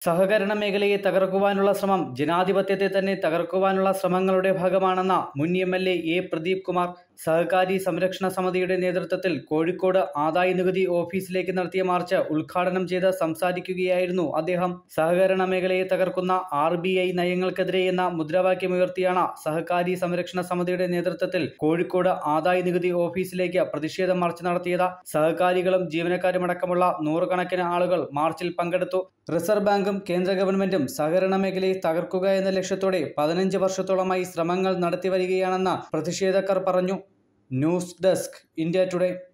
സഹകരണ മേഖലയെ തകർക്കുവാനുള്ള ശ്രമം ജനാധിപത്യത്തെ തന്നെ തകർക്കുവാനുള്ള ശ്രമങ്ങളുടെ ഭാഗമാണെന്ന മുൻ M L A A Pradeep Kumar സഹകാരി സംരക്ഷണ സമിതിയുടെ നേതൃത്വത്തിൽ കോഴിക്കോട് ആദായ നികുതി ഓഫീസിലേക്ക് നടത്തിയ മാർച്ച് ഉദ്ഘാടനം ചെയ്ത് സംസാരിക്കുകയായിരുന്നു അദ്ദേഹം സഹകരണ മേഖലയെ തകർക്കുന്ന ആർ ബി ഐ നയങ്ങൾക്കെതിരെ എന്ന മുദ്രാവാക്യമുയർത്തിയാണ് സഹകാരി സംരക്ഷണ സമിതിയുടെ നേതൃത്വത്തിൽ കോഴിക്കോട് ആദായ നികുതി ഓഫീസിലേക്ക് പ്രതിഷേധ മാർച്ച് നടത്തിയത് സഹകാരികളും ജീവനക്കാരുമടക്കമുള്ള നൂറുകണക്കിന് ആളുകൾ മാർച്ചിൽ പങ്കെടുത്തു റിസർവ് ബാങ്കും കേന്ദ്ര ഗവൺമെന്റും സഹകരണ മേഖലയെ തകർക്കുക എന്ന ലക്ഷ്യത്തോടെ പതിനഞ്ച് വർഷത്തോളമായി ശ്രമങ്ങൾ നടത്തിവരികയാണെന്ന് പ്രതിഷേധക്കാർ പറഞ്ഞു ന്യൂസ് ഡെസ്ക് ഇന്ത്യ ടുഡേ